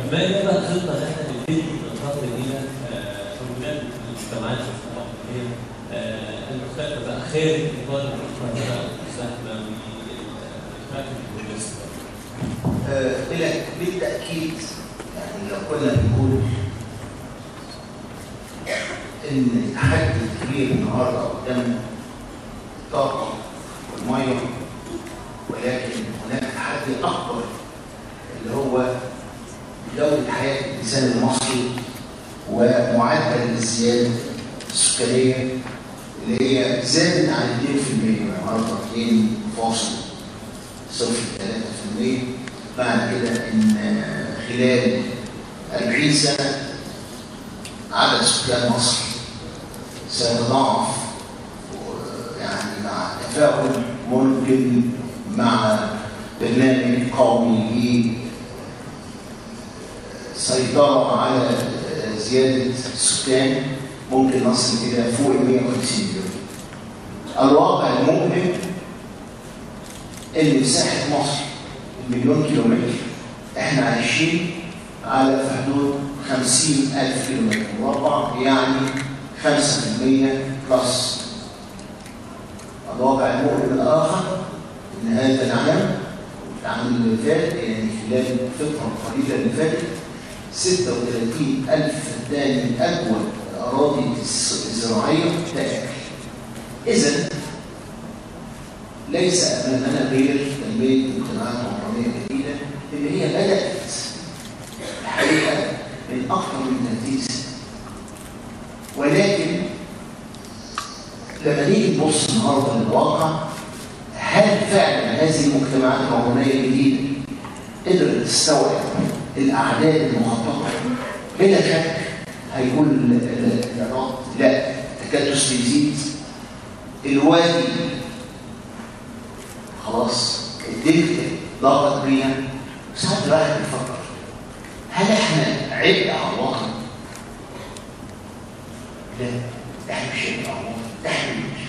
ما هي بقى الخطه اللي احنا نبتدي الفتره الجديده من خلال المجتمعات اللي هي آه، المختلفه بقى خارج اطار المنطقه السهله والاماكن الكويسه آه، بلا- بالتأكيد يعني لو كنا بنقول إن التحدي الكبير النهارده قدامنا الطاقة والمية ولكن هناك تحدي أكبر اللي هو جودة حياة الإنسان المصري ومعدل الزيادة السكانية اللي هي زادت عن 2% النهارده 2.03% معنى كده ان خلال 40 سنه عدد سكان مصر سيتضاعف يعني مع تفاؤل ممكن مع برنامج قومي للسيطره على زياده السكان ممكن نصل الى فوق ال 150 مليون. الواقع المؤلم ان مساحه مصر مليون كيلومتر احنا عايشين على في حدود 50000 كيلومتر مربع يعني 5% بلس الواقع المؤلم الاخر ان هذا العام العام اللي فات يعني خلال الفتره القليله اللي فاتت 36000 فدان من اجود الاراضي الزراعيه تاكل اذا ليس امامنا غير تنميه مجتمعات عمرانيه جديده اللي هي بدات الحقيقه من اكثر من 30 سنه ولكن لما نيجي نبص النهارده للواقع هل فعلا هذه المجتمعات العمرانيه الجديده قدرت تستوعب الاعداد المخططه بلا شك هيقول الرد لا تكدس بيزيد الوادي خلاص الدلتا ضغط بينا ساعات الواحد بيفكر هل احنا عبء على الوطن؟ لا احنا مش عبء على الوطن احنا مش